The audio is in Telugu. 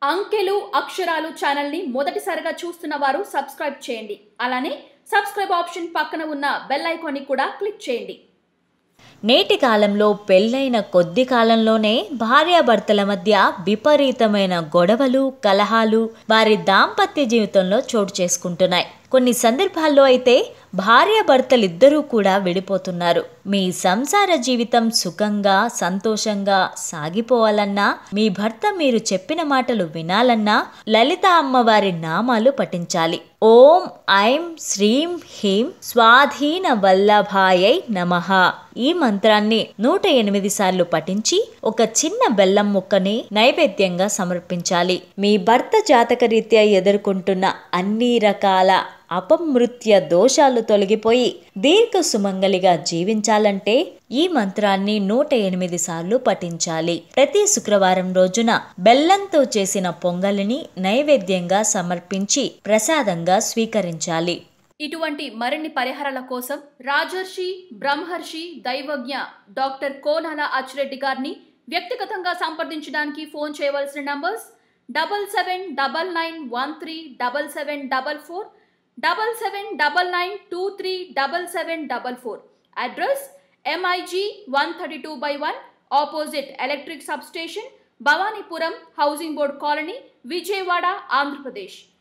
అంకెలు అక్షరాలు ఛానల్ని మొదటిసారిగా చూస్తున్న వారు సబ్స్క్రైబ్ చేయండి అలానే సబ్స్క్రైబ్ ఆప్షన్ పక్కన ఉన్న బెల్ ఐకాన్ని కూడా క్లిక్ చేయండి నేటి కాలంలో పెళ్ళైన కొద్ది కాలంలోనే భార్యాభర్తల మధ్య విపరీతమైన గొడవలు కలహాలు వారి దాంపత్య జీవితంలో చోటు చేసుకుంటున్నాయి కొన్ని సందర్భాల్లో అయితే భార్యాభర్తలిద్దరూ కూడా విడిపోతున్నారు మీ సంసార జీవితం సుఖంగా సంతోషంగా సాగిపోవాలన్నా మీ భర్త మీరు చెప్పిన మాటలు వినాలన్నా లలిత అమ్మవారి నామాలు పఠించాలి ఓం ఐం శ్రీం హ్రీం స్వాధీన వల్లభాయై నమః ఈ మంత్రాన్ని నూట ఎనిమిది సార్లు పఠించి ఒక చిన్న బెల్లం ముక్కని నైవేద్యంగా సమర్పించాలి మీ భర్త జాతకరీత్యా ఎదుర్కొంటున్న అన్ని రకాల అపమృత్య దోషాలు తొలగిపోయి దీర్ఘ సుమంగలిగా జీవించాలంటే ఈ మంత్రాన్ని నూట ఎనిమిది సార్లు పఠించాలి ప్రతి శుక్రవారం రోజున బెల్లంతో చేసిన పొంగలిని నైవేద్యంగా సమర్పించి ప్రసాదంగా స్వీకరించాలి ఇటువంటి మరిన్ని పరిహారాల కోసం రాజర్షి బ్రహ్మర్షి దైవజ్ఞ డాక్టర్ కోనాల అచ్చిరెడ్డి గారిని వ్యక్తిగతంగా సంప్రదించడానికి ఫోన్ చేయవలసిన numbers double seven double nine one three double seven double four double seven double nine two three double seven double four address MIG one thirty two by one opposite electric sub station Bhavanipuram housing board colony Vijayawada Andhra Pradesh